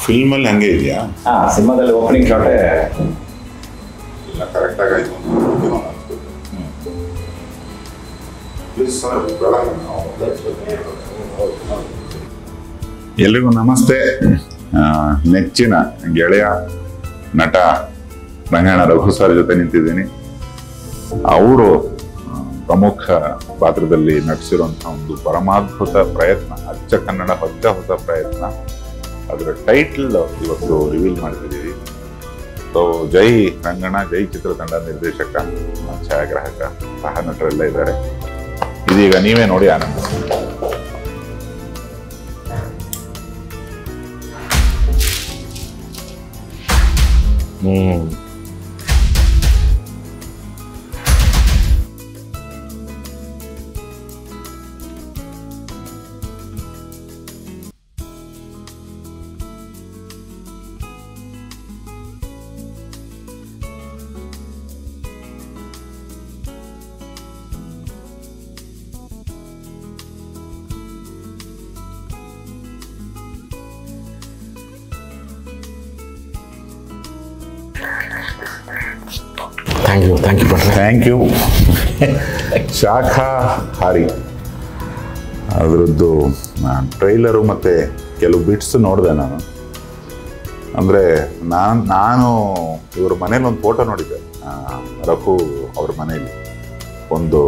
ಫಿಲ್ಮಲ್ಲಿ ಹಂಗೆ ಇದೆಯಾ ಹಾ ಸಿನಿಮಾದಲ್ಲಿ ಓಪನಿಂಗ್ ಶಾಟೇ ಇಲ್ಲ ಕರೆಕ್ಟಾಗಿ ಆಯ್ತು ಪ್ಲೀಸ್ ಸರ್ ಎಲ್ರಿಗೂ ನಮಸ್ತೆ ಆ, ನೆಚ್ಚಿನ ಗೆಳೆಯ ನಟ ರಂಗಣ್ಣ ರಘು ಸರ್ ಜೊತೆ ನಿಂತಿದ್ದೀನಿ ಅವರು ಪ್ರಮುಖ ಪಾತ್ರದಲ್ಲಿ ನಟಿಸಿರುವಂತಹ ಒಂದು ಪರಮಾದ್ಭುತ ಪ್ರಯತ್ನ ಅಚ್ಚ ಕನ್ನಡ ಹೊಚ್ಚ ಹೊಸ ಪ್ರಯತ್ನ ಅದರ ಟೈಟಲ್ ಇವತ್ತು ರಿವೀಲ್ ಮಾಡ್ತಿದ್ದೀವಿ ಸೊ ಜೈ ರಂಗಣ್ಣ ಜೈ ಚಿತ್ರತಂಡ ನಿರ್ದೇಶಕ ಛಾಯಾಗ್ರಾಹಕ ಸಹ ನಟರೆಲ್ಲ ಇದ್ದಾರೆ ಇದೀಗ ನೀವೇ ನೋಡಿ ಆನಂದಿಸಿ hmm thank you thank you ಭಟ್ರೆ ಥ್ಯಾಂಕ್ ಯು ಶಾಖಾಹಾರಿ ಅದರದ್ದು ಟ್ರೈಲರು ಮತ್ತು ಕೆಲವು ಬಿಟ್ಸ್ ನೋಡಿದೆ ನಾನು ಅಂದರೆ ನಾನು ನಾನು ಇವ್ರ ಮನೇಲಿ ಒಂದು ಫೋಟೋ ನೋಡಿದ್ದೆ ಆ, ರಘು ಅವ್ರ ಮನೇಲಿ ಒಂದು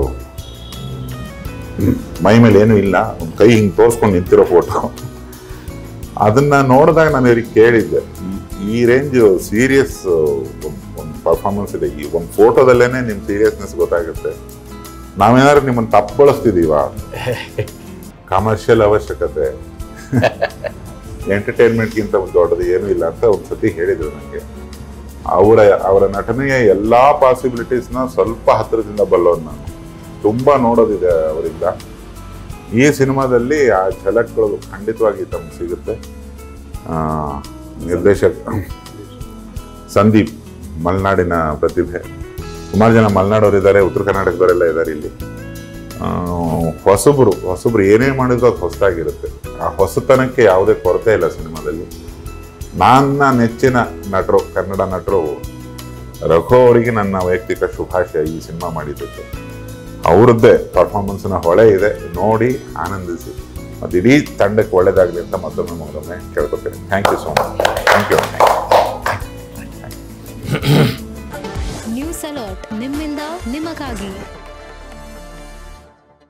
ಮೈ ಮೇಲೆ ಏನೂ ಇಲ್ಲ ಒಂದು ಕೈ ಹಿಂಗೆ ತೋರಿಸ್ಕೊಂಡು ನಿಂತಿರೋ ಫೋಟೋ ಅದನ್ನ ನೋಡಿದಾಗ ನಾನು ಇವ್ರಿಗೆ ಕೇಳಿದ್ದೆ ಈ- ಈ ರೇಂಜ್ ಸೀರಿಯಸ್ ಒಂದು ಪರ್ಫಾರ್ಮೆನ್ಸ್ ಇದೆ ಈ ಒಂದು ಫೋಟೋದಲ್ಲೇನೆ ನಿಮ್ಮ ಸೀರಿಯಸ್ನೆಸ್ ಗೊತ್ತಾಗುತ್ತೆ ನಾವೇನಾದ್ರು ನಿಮ್ಮನ್ನು ತಪ್ಪು ಬಳಸ್ತಿದೀವ ಕಮರ್ಷಿಯಲ್ ಅವಶ್ಯಕತೆ ಎಂಟರ್ಟೈನ್ಮೆಂಟ್ಗಿಂತ ಒಂದು ದೊಡ್ಡದು ಏನೂ ಇಲ್ಲ ಅಂತ ಒಂದ್ಸತಿ ಹೇಳಿದ್ರು ನನಗೆ ಅವರ ಅವರ ನಟನೆಯ ಎಲ್ಲಾ ಪಾಸಿಬಿಲಿಟೀಸ್ನ ಸ್ವಲ್ಪ ಹತ್ತಿರದಿಂದ ಬಲ್ಲೋನು ನಾನು ತುಂಬಾ ನೋಡೋದಿದೆ ಅವರಿಂದ ಈ ಸಿನಿಮಾದಲ್ಲಿ ಆ ಝಲಕ್ಗಳು ಖಂಡಿತವಾಗಿ ತಮ್ಗೆ ಸಿಗುತ್ತೆ ಆ, ನಿರ್ದೇಶಕ ಸಂದೀಪ್ ಮಲೆನಾಡಿನ ಪ್ರತಿಭೆ ಸುಮಾರು ಜನ ಮಲೆನಾಡವ್ರು ಇದ್ದಾರೆ ಉತ್ತರ ಕರ್ನಾಟಕದವರೆಲ್ಲ ಇದ್ದಾರೆ ಇಲ್ಲಿ ಆ, ಹೊಸಬ್ರು ಹೊಸಬ್ರು ಏನೇ ಮಾಡಿದ್ರು ಅದು ಹೊಸದಾಗಿರುತ್ತೆ ಆ ಹೊಸತನಕ್ಕೆ ಯಾವುದೇ ಕೊರತೆ ಇಲ್ಲ ಸಿನಿಮಾದಲ್ಲಿ ನನ್ನ ನೆಚ್ಚಿನ ನಟರು ಕನ್ನಡ ನಟರು ರಘು ಅವರಿಗೆ ನನ್ನ ವೈಯಕ್ತಿಕ ಶುಭಾಶಯ ಈ ಸಿನಿಮಾ ಮಾಡಿದ್ದಕ್ಕೆ ಅವರದ್ದೇ ಪರ್ಫಾರ್ಮೆನ್ಸ್ನ ಹೊಳೆ ಇದೆ ನೋಡಿ ಆನಂದಿಸಿ ಮತ್ತು ಇಡೀ ತಂಡಕ್ಕೆ ಒಳ್ಳೇದಾಗಲಿ ಅಂತ ಮತ್ತೊಮ್ಮೆ ಮತ್ತೊಮ್ಮೆ ಕೇಳ್ಕೊತೇನೆ thank you so much thank you news alert ನಿಮ್ಮಿಂದ ನಿಮಗಾಗಿ